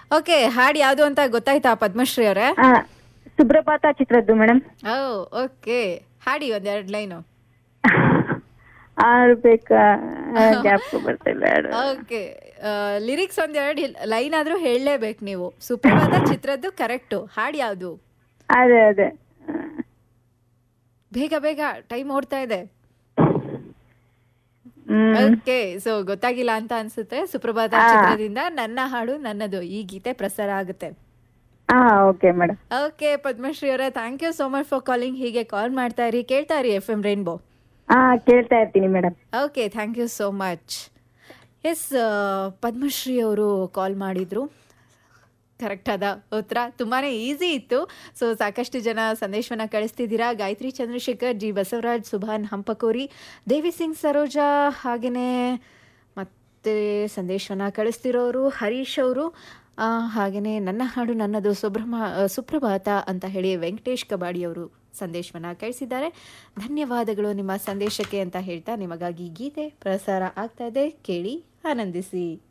Okay ಹಾಡು ಯಾವುದು ಅಂತ ಗೊತ್ತಾಯ್ತಾ ಪದ್ಮಶ್ರೀ ಅವರೇ ಆ, ಸುಬ್ರಭಾತ ಚಿತ್ರದ್ದು ಮೇಡಮ್ ಓ ಓಕೆ ಹಾಡಿ ಒಂದೆರಡು ಲೈನು ಆರು ಬೇಕಾ ಜ್ಞಾಪಕ ಬರ್ತಿಲ್ಲ ಎರಡು. ಓಕೆ ಲಿರಿಕ್ಸ್ ಒಂದೆರಡು ಲೈನ್ ಆದ್ರೂ ಹೇಳಲೇಬೇಕು ನೀವು ಸುಪ್ರಭಾತ ಚಿತ್ರದ್ದು ಕರೆಕ್ಟು ಹಾಡು ಯಾವುದು ಅದೇ ಅದೇ ಆ, ಬೇಗ ಬೇಗ ಟೈಮ್ ಓಡ್ತಾ ಇದೆ ಹ್ಮ್ ಓಕೆ ಸೊ ಗೊತ್ತಾಗಿಲ್ಲ ಅಂತ ಅನ್ಸುತ್ತೆ ಸುಪ್ರಭಾತ ಚಿತ್ರದಿಂದ ನನ್ನ ಹಾಡು ನನ್ನದು ಈ ಗೀತೆ ಪ್ರಸಾರ ಆಗುತ್ತೆ ಹಾ ಓಕೆ ಮೇಡಮ್ ಓಕೆ ಪದ್ಮಶ್ರೀ ಅವರೇ thank you so much for calling ಹೀಗೆ ಕಾಲ್ ಮಾಡ್ತಾ ಇರಿ ಕೇಳ್ತಾ ಇರಿ ಎಫ್ ಎಂ ರೈನ್ಬೋ ಹಾ ಕೇಳ್ತಾ ಇರ್ತೀನಿ madam okay thank you so much yes Padmashri ಅವರು ಕಾಲ್ ಮಾಡಿದರು ಕರೆಕ್ಟಾದ ಉತ್ತರ ತುಂಬಾ ಈಸಿ ಇತ್ತು ಸೊ ಸಾಕಷ್ಟು ಜನ ಸಂದೇಶವನ್ನು ಕಳಿಸ್ತಿದ್ದೀರಾ ಗಾಯತ್ರಿ ಚಂದ್ರಶೇಖರ್ ಜಿ ಬಸವರಾಜ್ ಸುಭಾನ್ ಹಂಪಕೋರಿ ದೇವಿ ಸಿಂಗ್ ಸರೋಜಾ ಹಾಗೆಯೇ ಮತ್ತೆ ಸಂದೇಶವನ್ನು ಕಳಿಸ್ತಿರೋರು ಹರೀಶ್ ಅವರು ಹಾಗೆಯೇ ನನ್ನ ಹಾಡು ನನ್ನದು ಸುಬ್ರಹ್ಮ ಆ, ಸುಪ್ರಭಾತ ಅಂತ ಹೇಳಿ ವೆಂಕಟೇಶ್ ಕಬಾಡಿ ಅವರು ಸಂದೇಶವನ್ನು ಕಳಿಸಿದ್ದಾರೆ ಧನ್ಯವಾದಗಳು ನಿಮ್ಮ ಸಂದೇಶಕ್ಕೆ ಅಂತ ಹೇಳ್ತಾ ನಿಮಗಾಗಿ ಗೀತೆ ಪ್ರಸಾರ ಆಗ್ತಾ ಇದೆ ಕೇಳಿ ಆನಂದಿಸಿ